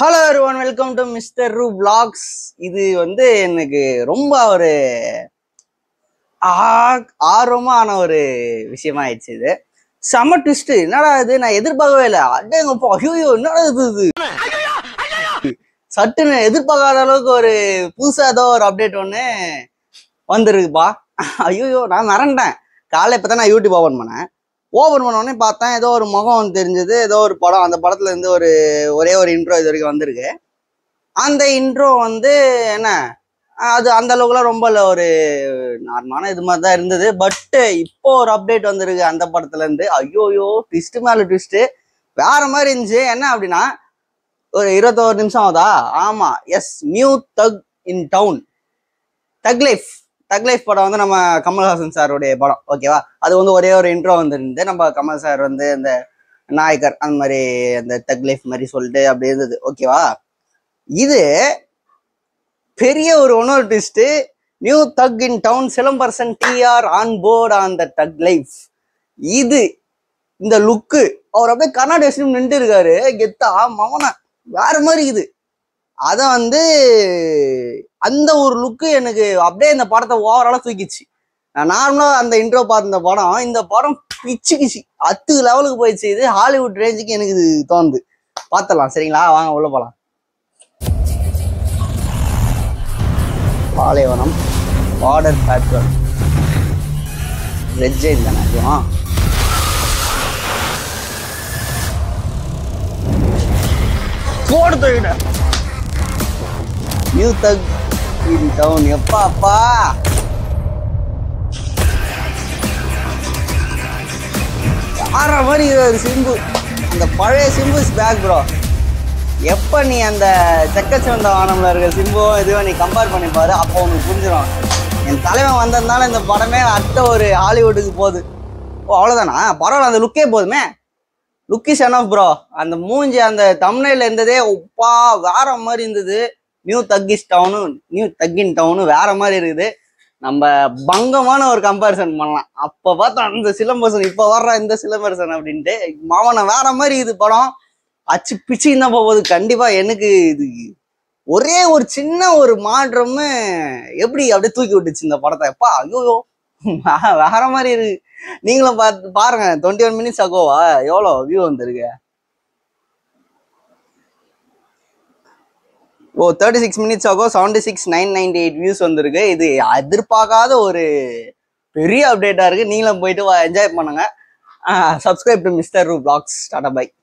hello everyone welcome to mister Roo vlogs இது வந்து எனக்கு ரொம்ப ஒரு ஆ- ஆர்வமான ஒரு விஷயமா ஆயிடுச்சு இது செம ட்விஸ்ட் என்னடா இது நான் எதிர்பார்க்கவே இல்லை அடேங்கப்பா ஐயோ என்னடா இது இது சட்டுன்னு எதிர்பார்க்காத அளவுக்கு ஒரு புதுசா ஏதோ ஒரு அப்டேட் ஒன்று வந்திருக்குப்பா ஐயோ நான் மறந்துட்டேன் காலைல இப்போ தான் நான் யூடியூப் ஓப்பன் பண்ணேன் ஓப்பன் பண்ண உடனே பார்த்தேன் ஏதோ ஒரு முகம் வந்து தெரிஞ்சது ஏதோ ஒரு படம் அந்த படத்துல இருந்து ஒரு ஒரே ஒரு இன்ட்ரோ இது வரைக்கும் வந்திருக்கு அந்த இன்ட்ரோ வந்து என்ன அது அந்த அளவுக்குலாம் ரொம்ப இல்ல ஒரு நார்மலான இது மாதிரி தான் இருந்தது பட் இப்போ ஒரு அப்டேட் வந்திருக்கு அந்த படத்துல இருந்து ஐயோயோ ட்விஸ்ட் மேல ட்விஸ்ட் வேற மாதிரி இருந்துச்சு என்ன அப்படின்னா ஒரு இருபத்தோரு நிமிஷம் ஆகுதா ஆமா yes new thug in town thug life thug life படம் வந்து நம்ம கமல்ஹாசன் சாருடைய படம் ஓகேவா அது வந்து ஒரே ஒரு இன்ட்ரோ வந்துருந்து நம்ம கமல் சார் வந்து அந்த நாயக்கர் அந்த மாதிரி அந்த தக் லைஃப் மாதிரி சொல்லிட்டு அப்படி இருந்தது ஓகேவா இது பெரிய ஒரு இன்னொரு twist new thug in town Silambarasan TR on board on the thug life இது இந்த லுக்கு அவர் அப்படியே கர்நாடக வச்சு நின்று இருக்காரு கெத்தா மவன வேற மாதிரி இது அத வந்து அந்த ஒரு லுக்கு எனக்கு அப்படியே இந்த படத்தை ஓவராலா தூக்கிச்சு நான் நார்மலா அந்த இன்ட்ரோ பார்த்த இந்த படம் இந்த படம் பிச்சு கிச்சு அத்து லெவலுக்கு போயிடுச்சு இது ஹாலிவுட் ரேஞ்சுக்கு எனக்கு இது தோணுது பார்த்தலாம் சரிங்களா வாங்க உள்ள போலாம் பாலைவனம் பார்டர் பேட்ரோல் ரெட் ஜெயின் தானே அதுவும் போடு தூக்கிட நியூ தக் இன் டவுன் எப்பா அப்பா ஆற மாதிரி இது ஒரு சிம்பு அந்த பழைய சிம்பு இஸ் பேக் ப்ரோ எப்போ நீ அந்த செக்கச்சிவந்த வானம்ல இருக்கிற சிம்புவும் இதுவும் நீ கம்பேர் பண்ணி பாரு அப்போ உனக்கு புரிஞ்சிடும் என் தலைவன் வந்ததுனால இந்த படமே அடுத்த ஒரு ஹாலிவுட்டுக்கு போகுது ஓ அவ்வளோதானா பரவாயில்ல அந்த லுக்கே போதுமே லுக் இஸ் ஆஃப் ப்ரோ அந்த மூஞ்சி அந்த தமிழ்ல இருந்ததே உப்பா வேற மாதிரி இருந்தது new thugs town new thug in town வேற மாதிரி இருக்குது நம்ம பங்கமான ஒரு கம்பேரிசன் பண்ணலாம் அப்ப பார்த்தா அந்த சிலம்பரசன் இப்ப வர்ற இந்த சிலம்பரசன் அப்படின்ட்டு மாமனை வேற மாதிரி இது படம் அச்சு பிச்சுன்னு தான் போகுது கண்டிப்பா எனக்கு இது ஒரே ஒரு சின்ன ஒரு மாற்றமே எப்படி அப்படியே தூக்கி விட்டுச்சு இந்த படத்தை எப்பா ஐயோ வேற மாதிரி இருக்கு நீங்களும் பார்த்து பாருங்க டுவெண்ட்டி ஒன் மினிட்ஸ் ஆகோவா எவ்வளோ வியூ வந்திருக்கு ஓ தேர்ட்டி சிக்ஸ் மினிட்ஸ் ஆகோ seventy six nine ninety eight views வந்திருக்கு இது எதிர்பார்க்காத ஒரு பெரிய அப்டேட்டா இருக்கு நீங்களும் போயிட்டு என்ஜாய் பண்ணுங்க subscribe to mister Roo vlogs tata by